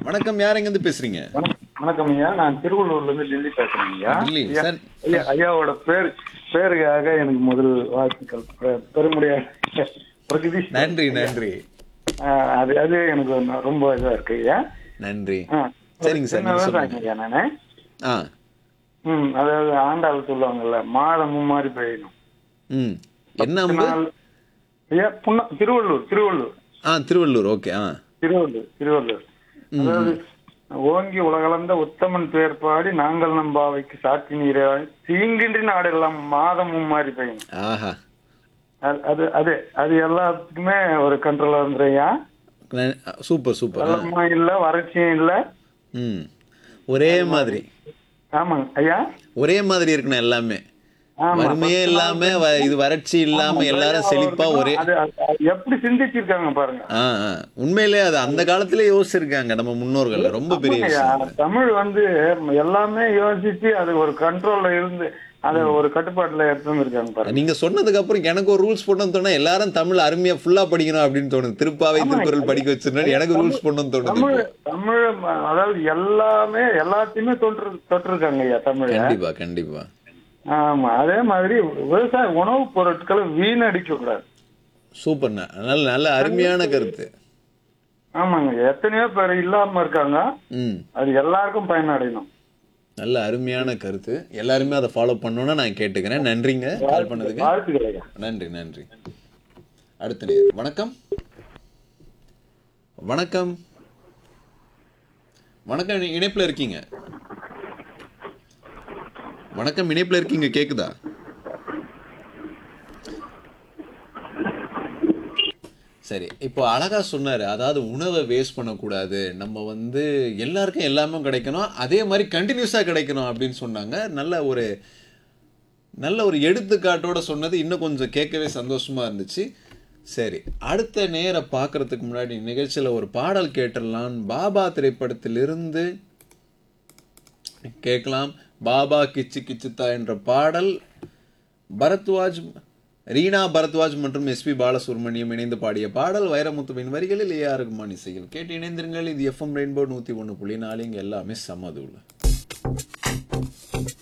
வணக்கம் யார் எங்கேருந்து பேசுறீங்க வணக்கம் வணக்கம் ஐயா நான் திருவள்ளூர்ல இருந்து டெல்லி பேசுறேன் ஐயா டெல்லி, ஐயா, சார். ஐயா ஐயாவோட பேர் பேருக்காக எனக்கு முதல் வாழ்த்துக்கள் பெ- பெருமுடியாக பிரகதீஷ் நன்றி நன்றி ஆஹ், அது அது எனக்கு ஒண்ணு ரொம்ப இதா இருக்கு ஐயா நன்றி ஆ, சரிங்க சார், சின்ன நீங்க விவசாயிங்க சொல்லுங்க. ஐயா நானு ஆ ம் அதாவது ஆண்டாள் சொல்லுவாங்கல்ல மாதம் மும்மாறி பெய்யணும் ம் என்ன அம்பு நாள் ஐயா புண்ண திருவள்ளூர் திருவள்ளூர் ஆ திருவள்ளூர் ஓகே ஆ திருவள்ளூர் திருவள்ளூர் அதாவது ஓங்கி உலகளந்த உத்தமன் பேர் பாடி நாங்கள் நம்பாவைக்கு சாட்சி நீரை தீங்கின்றி நாடெல்லாம் மாதம் மும்மாறி பெய்யணும் ஆஹா அது- அது அது அது எல்லாத்துக்குமே ஒரு கண்ட்ரோலா இருந்துறையா ந- சூப்பர் சூப்பர் ஆ வெள்ளமும் இல்ல வறட்சியும் இல்ல ம் ஒரே மாதிரி ஆமாங்க ஐயா ஒரே மாதிரி இருக்கணும் எல்லாமே ஆமா வறுமையே இல்லாம வ- இது வறட்சி இல்லாம எல்லாரும் செழிப்பா ஒரே அது அது- அது எப்படி சிந்திச்சிருக்காங்க பாருங்க ஆ ஆ உண்மையிலே அது அந்த காலத்திலே யோசிச்சிருக்காங்க நம்ம முன்னோர்கள் ரொம்ப பெரிய ஐயா, விஷயம் தமிழ் வந்து எல்லாமே யோசிச்சு அது ஒரு கண்ட்ரோல்ல இருந்து அதை ஒரு கட்டுப்பாட்டுல எடுத்து வந்திருக்காங்க பாருங்க நீங்க சொன்னதுக்கு அப்புறம் எனக்கு ஒரு ரூல்ஸ் போடணும்னு தோணா எல்லாரும் தமிழ் அருமையா ஃபுல்லா படிக்கணும் அப்படின்னு தோணுது திருப்பாவை திருக்குறள் படிக்க வச்சிருந்தா எனக்கு ரூல்ஸ் போடணும்னு தோணுது தமிழ் இப்போ. தமிழ் ம- அதாவது எல்லாமே எல்லாத்தையுமே தொற்று தொட்டிருக்காங்க ஐயா தமிழ கண்டிப்பா கண்டிப்பா ஆமா அதே மாதிரி விவசாய உணவுப் பொருட்களை வீணடிக்க கூடாது சூப்பர்ண்ணா நல்ல நல்ல அருமையான கருத்து ஆமாங்க எத்தனையோ பேர் இல்லாம இருக்காங்க ம் அது எல்லாருக்கும் பயனடையணும் நல்ல அருமையான கருத்து எல்லாருமே அதை ஃபாலோ பண்ணணும்னு நான் கேட்டுக்கிறேன் நன்றிங்க கால் பண்ணதுக்கு வாழ்த்துக்கள் ஐயா நன்றி நன்றி அடுத்த நேர் வணக்கம் வணக்கம் வணக்கம் நீ- இணைப்புல இருக்கீங்க வணக்கம் இணைப்புல இருக்கீங்க கேக்குதா சரி இப்போ அழகா சொன்னாரு அதாவது உணவை வேஸ்ட் பண்ணக்கூடாது நம்ம வந்து எல்லாருக்கும் எல்லாமே கிடைக்கணும் அதே மாதிரி கண்டினியூஸாக கிடைக்கணும் அப்படின்னு சொன்னாங்க நல்ல ஒரு நல்ல ஒரு எடுத்துக்காட்டோட சொன்னது இன்னும் கொஞ்சம் கேட்கவே சந்தோஷமா இருந்துச்சு சரி அடுத்த நேர பார்க்கறதுக்கு முன்னாடி நிகழ்ச்சியில் ஒரு பாடல் கேட்டுடலாம் பாபா திரைப்படத்திலிருந்து கேட்கலாம் பாபா கிச்சு கிச்சுத்தா என்ற பாடல் பரத்வாஜ் ரீனா பரத்வாஜ் மற்றும் எஸ்பி பாலசுப்ரமணியம் இணைந்து பாடிய பாடல் வைரமுத்துவின் வரிகளில் ஏஆர் ரகுமான் இசையில் கேட்டு இணைந்திருங்கள் இது எஃப்எம் ரெயின்போ நூற்றி ஒன்று புள்ளி நாலு இங்கே எல்லாமே சமதூள்